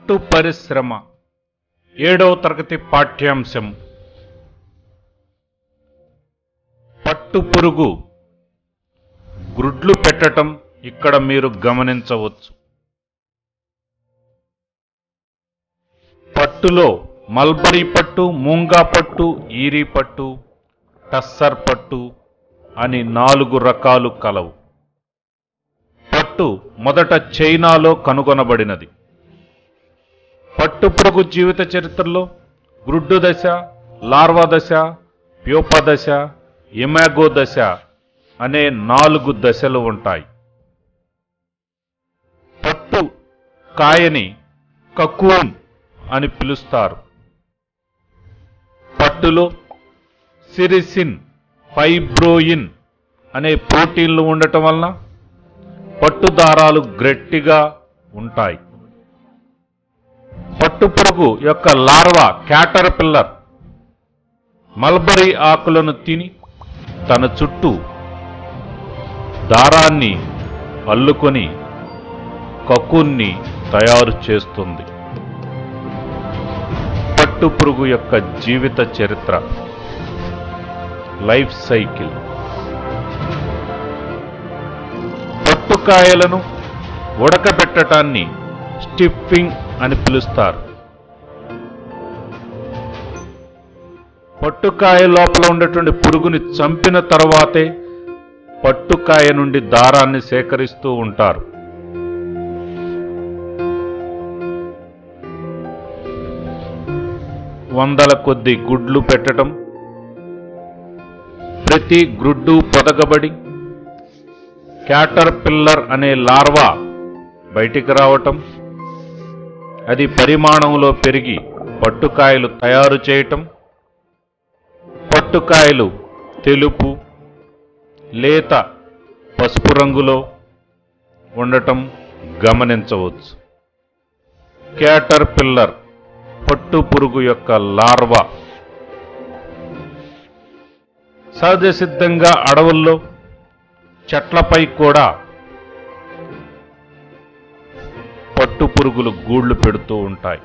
పట్టు పరిశ్రమ ఏడవ తరగతి పాఠ్యాంశం పట్టు పురుగు గ్రుడ్లు పెట్టటం ఇక్కడ మీరు గమనించవచ్చు పట్టులో మల్బరీ పట్టు మూంగా పట్టు ఈరీ పట్టు టస్సర్ పట్టు అని నాలుగు రకాలు కలవు పట్టు మొదట చైనాలో కనుగొనబడినది పట్టుపురుగు జీవిత చరిత్రలో గ్రుడ్డు దశ లార్వా దశ ప్యూప దశ ఇమాగో దశ అనే నాలుగు దశలు ఉంటాయి పట్టు కాయని కకూన్ అని పిలుస్తారు పట్టులో సిరిసిన్ ఫైబ్రోయిన్ అనే ప్రోటీన్లు ఉండటం వలన పట్టు దారాలు గట్టిగా ఉంటాయి పట్టుపురుగు యొక్క లార్వా క్యాటర్ పిల్లర్ మల్బరీ ఆకులను తిని తన చుట్టూ దారాన్ని అల్లుకొని కకున్ని తయారు చేస్తుంది పట్టుపురుగు యొక్క జీవిత చరిత్ర లైఫ్ సైకిల్ పట్టుకాయలను ఉడకబెట్టటాన్ని స్టిఫింగ్ అని పిలుస్తారు పట్టుకాయ లోపల ఉండేటువంటి పురుగుని చంపిన తర్వాతే పట్టుకాయ నుండి దారాన్ని సేకరిస్తూ ఉంటారు వందల కొద్ది గుడ్లు పెట్టటం ప్రతి గ్రుడ్డు పొదగబడి క్యాటర్ పిల్లర్ అనే లార్వా బయటికి రావటం అది పరిమాణంలో పెరిగి పట్టుకాయలు తయారు చేయటం పట్టుకాయలు తెలుపు లేత పసుపు రంగులో ఉండటం గమనించవచ్చు క్యాటర్ పిల్లర్ పట్టు పురుగు యొక్క లార్వా సహజ సిద్ధంగా అడవుల్లో చెట్లపై కూడా పట్టు పురుగులు గూళ్ళు పెడుతూ ఉంటాయి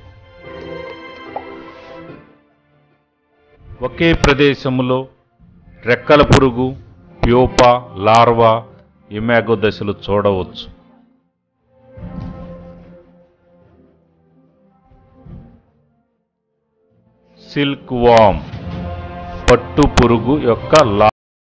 ఒకే ప్రదేశంలో రెక్కల పురుగు ప్యూపా లార్వా ఇమాగో దశలు చూడవచ్చు సిల్క్ వామ్ పట్టు పురుగు యొక్క లా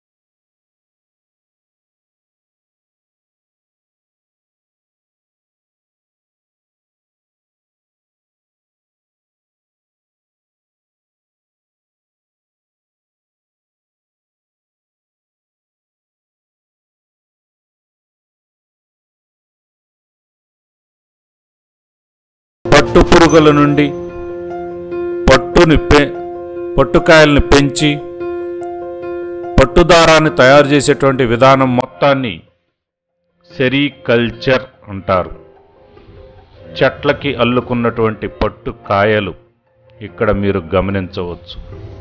పట్టు పురుగుల నుండి పట్టుని పె పట్టుకాయల్ని పెంచి పట్టుదారాన్ని తయారు చేసేటువంటి విధానం మొత్తాన్ని సెరీకల్చర్ అంటారు చెట్లకి అల్లుకున్నటువంటి పట్టు కాయలు ఇక్కడ మీరు గమనించవచ్చు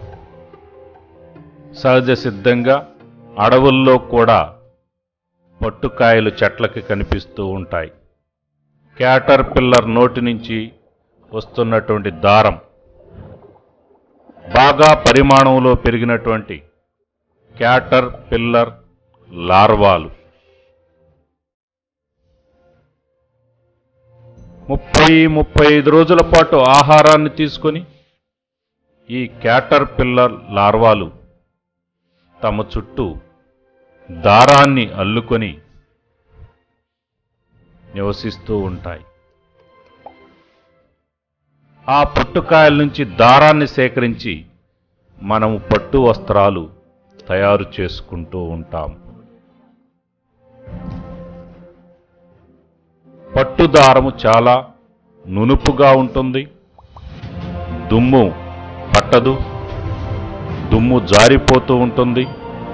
సహజ సిద్ధంగా అడవుల్లో కూడా పట్టుకాయలు చెట్లకి కనిపిస్తూ ఉంటాయి క్యాటర్ పిల్లర్ నోటి నుంచి వస్తున్నటువంటి దారం బాగా పరిమాణంలో పెరిగినటువంటి క్యాటర్ పిల్లర్ లార్వాలు ముప్పై ముప్పై ఐదు రోజుల పాటు ఆహారాన్ని తీసుకొని ఈ క్యాటర్ పిల్లర్ లార్వాలు తమ చుట్టూ దారాన్ని అల్లుకొని నివసిస్తూ ఉంటాయి ఆ పుట్టుకాయల నుంచి దారాన్ని సేకరించి మనము పట్టు వస్త్రాలు తయారు చేసుకుంటూ ఉంటాం పట్టు దారము చాలా నునుపుగా ఉంటుంది దుమ్ము పట్టదు దుమ్ము జారిపోతూ ఉంటుంది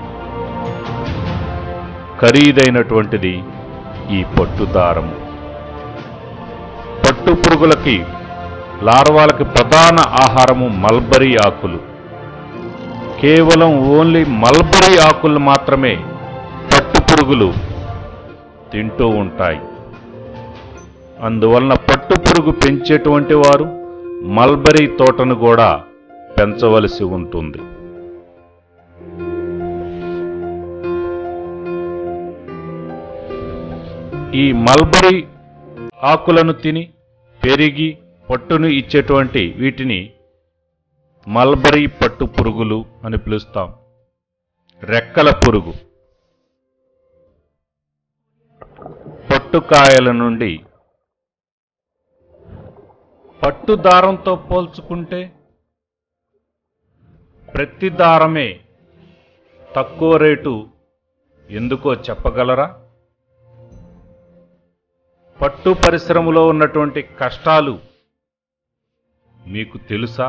ఖరీదైనటువంటిది ఈ పట్టు దారము పట్టు పురుగులకి లార్వాలకి ప్రధాన ఆహారము మల్బరీ ఆకులు కేవలం ఓన్లీ మల్బరీ ఆకులు మాత్రమే పట్టు పురుగులు తింటూ ఉంటాయి అందువలన పట్టు పురుగు పెంచేటువంటి వారు మల్బరీ తోటను కూడా పెంచవలసి ఉంటుంది ఈ మల్బరీ ఆకులను తిని పెరిగి పట్టును ఇచ్చేటువంటి వీటిని మల్బరీ పట్టు పురుగులు అని పిలుస్తాం రెక్కల పురుగు పట్టుకాయల నుండి పట్టు దారంతో పోల్చుకుంటే ప్రతి దారమే తక్కువ రేటు ఎందుకో చెప్పగలరా పట్టు పరిశ్రమలో ఉన్నటువంటి కష్టాలు మీకు తెలుసా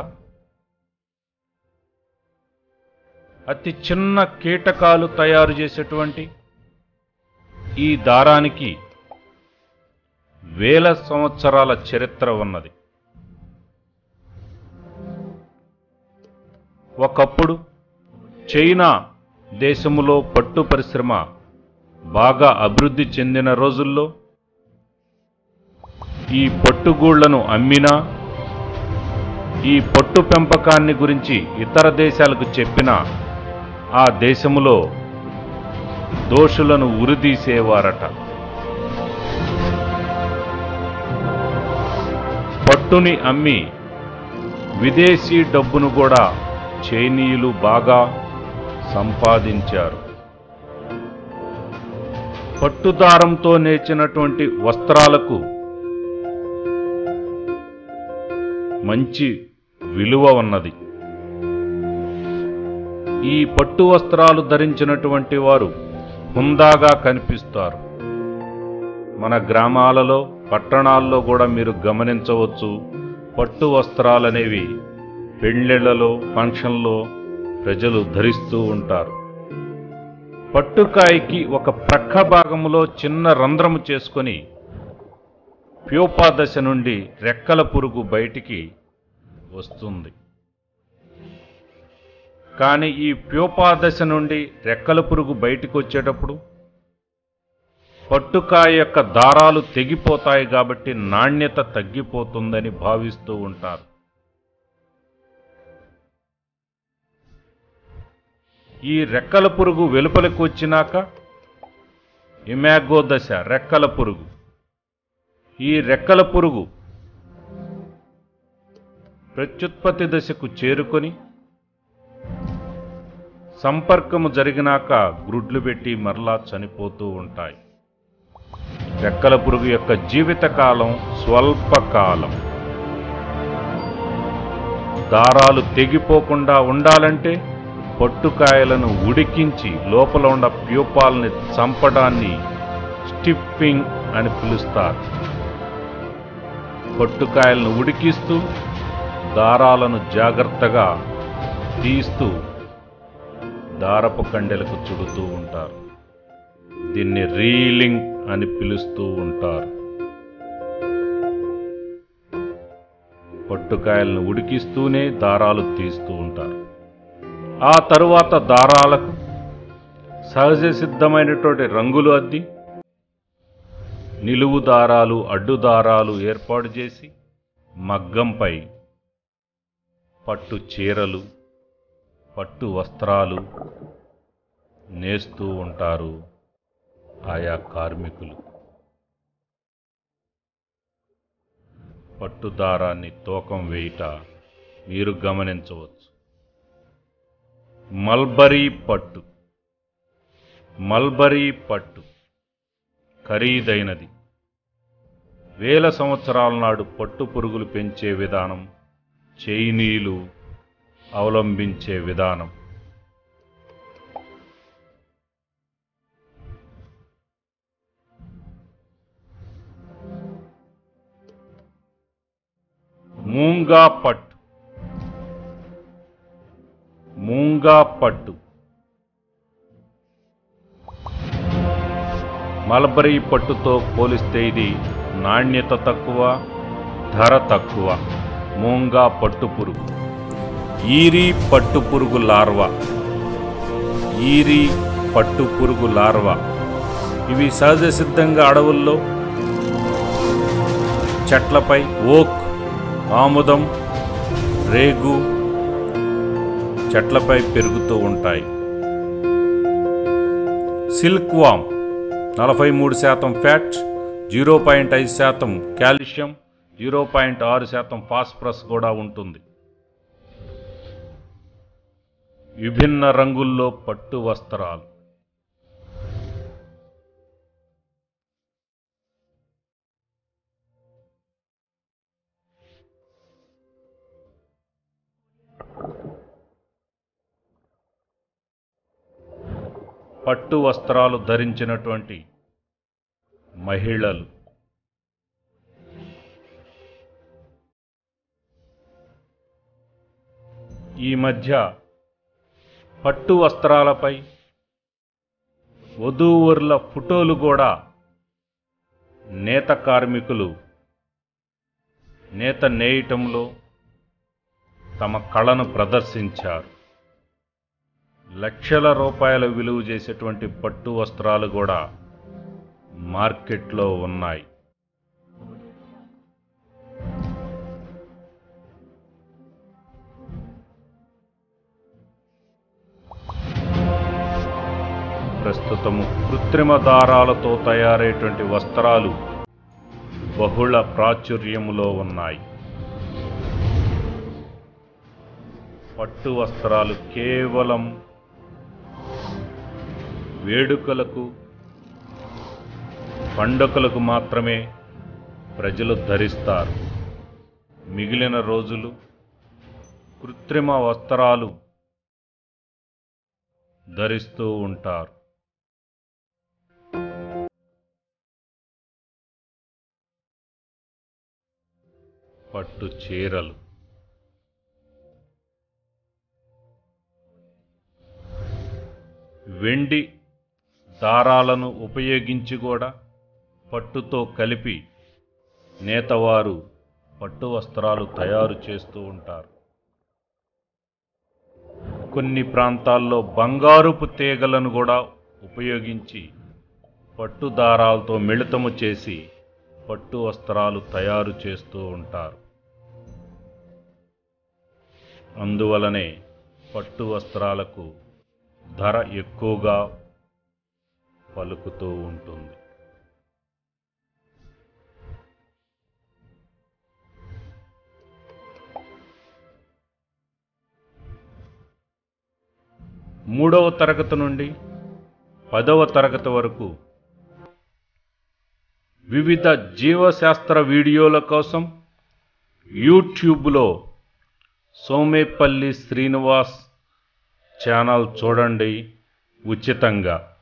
అతి చిన్న కీటకాలు తయారు చేసేటువంటి ఈ దారానికి వేల సంవత్సరాల చరిత్ర ఉన్నది ఒకప్పుడు చైనా దేశములో పట్టు పరిశ్రమ బాగా అభివృద్ధి చెందిన రోజుల్లో ఈ పట్టుగూళ్లను అమ్మినా ఈ పట్టు పెంపకాన్ని గురించి ఇతర దేశాలకు చెప్పిన ఆ దేశములో దోషులను ఉరిదీసేవారట పట్టుని అమ్మి విదేశీ డబ్బును కూడా చైనీయులు బాగా సంపాదించారు పట్టుదారంతో నేర్చినటువంటి వస్త్రాలకు మంచి విలువ ఉన్నది ఈ పట్టు వస్త్రాలు ధరించినటువంటి వారు హుందాగా కనిపిస్తారు మన గ్రామాలలో పట్టణాల్లో కూడా మీరు గమనించవచ్చు పట్టు వస్త్రాలనేవి పెళ్ళిళ్ళలో ఫంక్షన్లో ప్రజలు ధరిస్తూ ఉంటారు పట్టుకాయకి ఒక ప్రక్క భాగములో చిన్న రంధ్రము చేసుకొని ప్యూపా దశ నుండి రెక్కల పురుగు బయటికి వస్తుంది కానీ ఈ ప్యూపా దశ నుండి రెక్కల పురుగు బయటికి వచ్చేటప్పుడు పట్టుకాయ యొక్క దారాలు తెగిపోతాయి కాబట్టి నాణ్యత తగ్గిపోతుందని భావిస్తూ ఉంటారు ఈ రెక్కల పురుగు వెలుపలికి వచ్చినాక ఇమాగో దశ రెక్కల పురుగు ఈ రెక్కల పురుగు ప్రత్యుత్పత్తి దశకు చేరుకొని సంపర్కము జరిగినాక గ్రుడ్లు పెట్టి మరలా చనిపోతూ ఉంటాయి రెక్కల పురుగు యొక్క జీవితకాలం స్వల్పకాలం దారాలు తెగిపోకుండా ఉండాలంటే పట్టుకాయలను ఉడికించి లోపల ఉన్న ప్యూపాల్ని చంపడాన్ని స్టిప్పింగ్ అని పిలుస్తారు పట్టుకాయలను ఉడికిస్తూ దారాలను జాగ్రత్తగా తీస్తూ దారపు కండెలకు చుడుతూ ఉంటారు దీన్ని రీలింగ్ అని పిలుస్తూ ఉంటారు పట్టుకాయలను ఉడికిస్తూనే దారాలు తీస్తూ ఉంటారు ఆ తరువాత దారాలకు సహజ సిద్ధమైనటువంటి రంగులు అద్ది నిలువు దారాలు అడ్డు దారాలు ఏర్పాటు చేసి మగ్గంపై పట్టు చీరలు పట్టు వస్త్రాలు నేస్తూ ఉంటారు ఆయా కార్మికులు పట్టు దారాన్ని తూకం వేయుట మీరు గమనించవచ్చు మల్బరీ పట్టు మల్బరీ పట్టు ఖరీదైనది వేల సంవత్సరాల నాడు పట్టు పురుగులు పెంచే విధానం చైనీయులు అవలంబించే విధానం మూంగా పట్టు మూంగా పట్టు మల్బరీ పట్టుతో పోలిస్తే ఇది నాణ్యత తక్కువ ధర తక్కువ మూంగా పట్టు పురుగు ఈరి పట్టు పురుగు లార్వా ఈరి పట్టు పురుగు లార్వా ఇవి సహజ సిద్ధంగా అడవుల్లో చెట్లపై ఓక్ ఆముదం రేగు చెట్లపై పెరుగుతూ ఉంటాయి సిల్క్ వామ్ నలభై మూడు శాతం ఫ్యాట్ జీరో పాయింట్ ఐదు శాతం కాల్షియం జీరో పాయింట్ ఆరు శాతం ఫాస్ఫరస్ కూడా ఉంటుంది విభిన్న రంగుల్లో పట్టు వస్త్రాలు పట్టు వస్త్రాలు ధరించినటువంటి మహిళలు ఈ మధ్య పట్టు వస్త్రాలపై వధూవరుల ఫోటోలు కూడా నేత కార్మికులు నేత నేయటంలో తమ కళను ప్రదర్శించారు లక్షల రూపాయల విలువ చేసేటువంటి పట్టు వస్త్రాలు కూడా మార్కెట్లో ఉన్నాయి ప్రస్తుతము కృత్రిమ దారాలతో తయారైనటువంటి వస్త్రాలు బహుళ ప్రాచుర్యములో ఉన్నాయి పట్టు వస్త్రాలు కేవలం వేడుకలకు పండుగలకు మాత్రమే ప్రజలు ధరిస్తారు మిగిలిన రోజులు కృత్రిమ వస్త్రాలు ధరిస్తూ ఉంటారు పట్టు చీరలు వెండి దారాలను ఉపయోగించి కూడా పట్టుతో కలిపి నేతవారు పట్టు వస్త్రాలు తయారు చేస్తూ ఉంటారు కొన్ని ప్రాంతాల్లో బంగారుపు తీగలను కూడా ఉపయోగించి పట్టు దారాలతో మిళితము చేసి పట్టు వస్త్రాలు తయారు చేస్తూ ఉంటారు అందువలనే పట్టు వస్త్రాలకు ధర ఎక్కువగా పలుకుతూ ఉంటుంది మూడవ తరగతి నుండి పదవ తరగతి వరకు వివిధ జీవశాస్త్ర వీడియోల కోసం యూట్యూబ్లో సోమేపల్లి శ్రీనివాస్ ఛానల్ చూడండి ఉచితంగా